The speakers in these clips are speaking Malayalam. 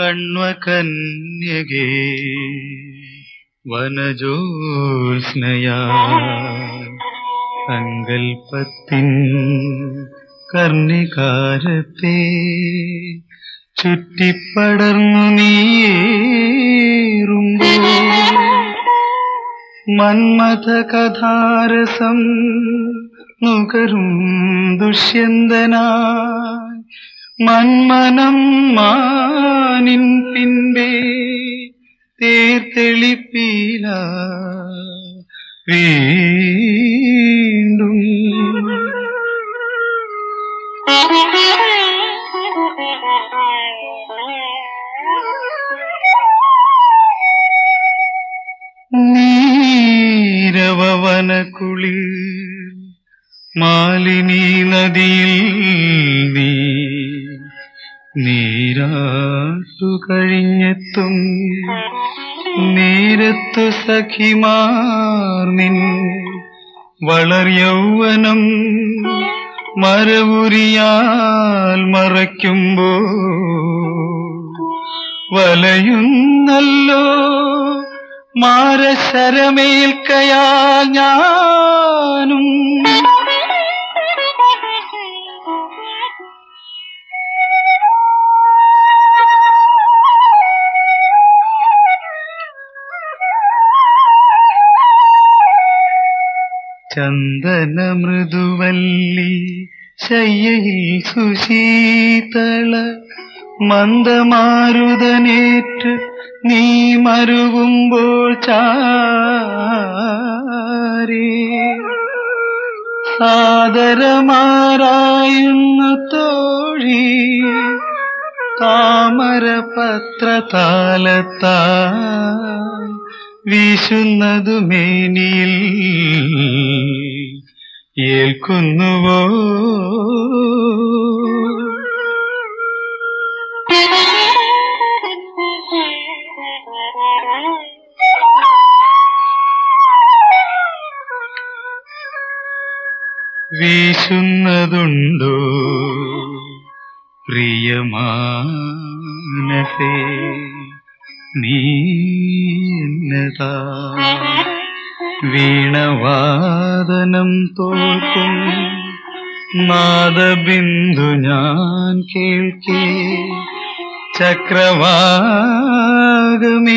കണ്വകന്യകേ വനജോത്സ്നയാ സങ്കൽപ്പത്തിൻ കർണികാരത്തെ ചുറ്റിപ്പടർന്നു നീയേറുമ്പോ മന്മഥ കഥാരസം നുകരും ദുഷ്യന്തനായി മന്മനം മാനിൻ പിൻപേ തേർത്തെളിപ്പീല വീണ്ടും നീരവവനക്കുളിർ മാലിനി നദിയിൽ നീ നീരാട്ടു കഴിഞ്ഞെത്തും നേരത്തു സഖിമാർ നിൻ വളർ യൗവനം മരവുരിയാൽ മറയ്ക്കുമ്പോ വലയുന്നല്ലോ മാരശരമേൽക്കയാൽ ഞാനും ചന്ദന മൃദുവല്ലി ശയ്യയിൽ സുശീതള മന്ദമാരുതനേറ്റ് നീ മരുവുമ്പോൾ ചാരേ സാദരമാരായുന്ന തോഴി താമരപത്രതാലത്താ വീശുന്നതു മേനിയിൽ ഏൽക്കുന്നുവോ വീശുന്നതുണ്ടോ പ്രിയമാനസേ നീ എന്നതാ വീണവാദനം തോൽക്കും നാദബിന്ദു ഞാൻ കേൾക്കേ ചക്രവാകമേ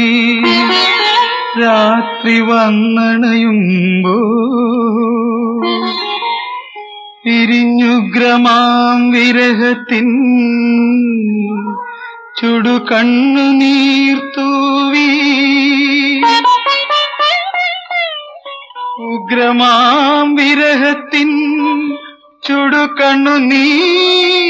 രാത്രി വന്നണയുമ്പോ പിരിഞ്ഞുഗ്രമാം വിരഹത്തിൻ ചുടു കണ്ണുനീർത്തൂവി ഉഗ്രമാം വിരഹത്തിൻ ചുടു കണ്ണുനീർ